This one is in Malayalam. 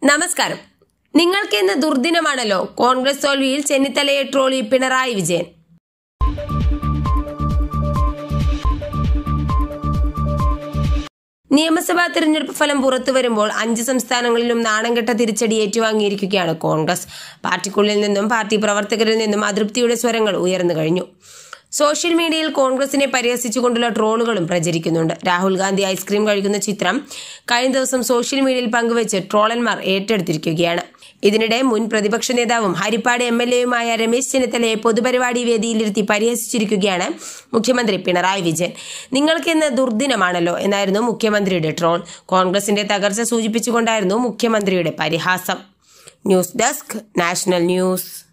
നമസ്കാരം നിങ്ങൾക്ക് ഇന്ന് ദുർദിനമാണല്ലോ കോൺഗ്രസ് തോൽവിയിൽ ചെന്നിത്തലയെ ട്രോളി പിണറായി വിജയൻ നിയമസഭാ തിരഞ്ഞെടുപ്പ് ഫലം പുറത്തു വരുമ്പോൾ അഞ്ച് സംസ്ഥാനങ്ങളിലും നാണംകെട്ട തിരിച്ചടി ഏറ്റുവാങ്ങിയിരിക്കുകയാണ് കോൺഗ്രസ് പാർട്ടിക്കുള്ളിൽ നിന്നും പാർട്ടി പ്രവർത്തകരിൽ നിന്നും അതൃപ്തിയുടെ സ്വരങ്ങൾ ഉയർന്നു കഴിഞ്ഞു സോഷ്യൽ മീഡിയയിൽ കോൺഗ്രസിനെ പരിഹസിച്ചുകൊണ്ടുള്ള ട്രോളുകളും പ്രചരിക്കുന്നുണ്ട് രാഹുൽ ഗാന്ധി ഐസ്ക്രീം കഴിക്കുന്ന ചിത്രം കഴിഞ്ഞ ദിവസം സോഷ്യൽ മീഡിയയിൽ പങ്കുവച്ച് ട്രോളന്മാർ ഏറ്റെടുത്തിരിക്കുകയാണ് ഇതിനിടെ മുൻ പ്രതിപക്ഷ നേതാവും ഹരിപ്പാട് എം എൽ എയുമായ രമേശ് ചെന്നിത്തലയെ പൊതുപരിപാടി വേദിയിലിരുത്തി പരിഹസിച്ചിരിക്കുകയാണ് മുഖ്യമന്ത്രി പിണറായി വിജയൻ നിങ്ങൾക്ക് ഇന്ന് ദുർദിനമാണല്ലോ എന്നായിരുന്നു മുഖ്യമന്ത്രിയുടെ ട്രോൾ കോൺഗ്രസിന്റെ തകർച്ച സൂചിപ്പിച്ചുകൊണ്ടായിരുന്നു മുഖ്യമന്ത്രിയുടെ പരിഹാസം ന്യൂസ് ഡെസ്ക് നാഷണൽ ന്യൂസ്